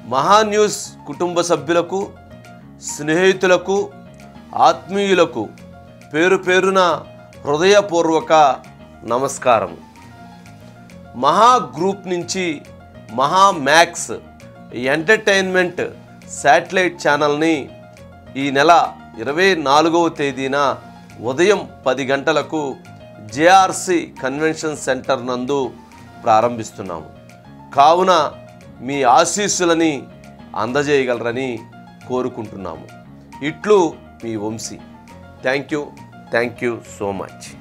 మహాన్యూస్ కుటుంబ సభ్యులకు స్నేహితులకు ఆత్మీయులకు పేరు పేరున హృదయపూర్వక నమస్కారం మహా గ్రూప్ నుంచి మహా మ్యాక్స్ ఎంటర్టైన్మెంట్ శాటిలైట్ ఛానల్ని ఈ నెల ఇరవై నాలుగవ తేదీన ఉదయం పది గంటలకు జేఆర్సి కన్వెన్షన్ సెంటర్ నందు ప్రారంభిస్తున్నాము కావున మీ ఆశీస్సులని అందజేయగలరని కోరుకుంటున్నాము ఇట్లు మీ Vamsi thank you thank you so much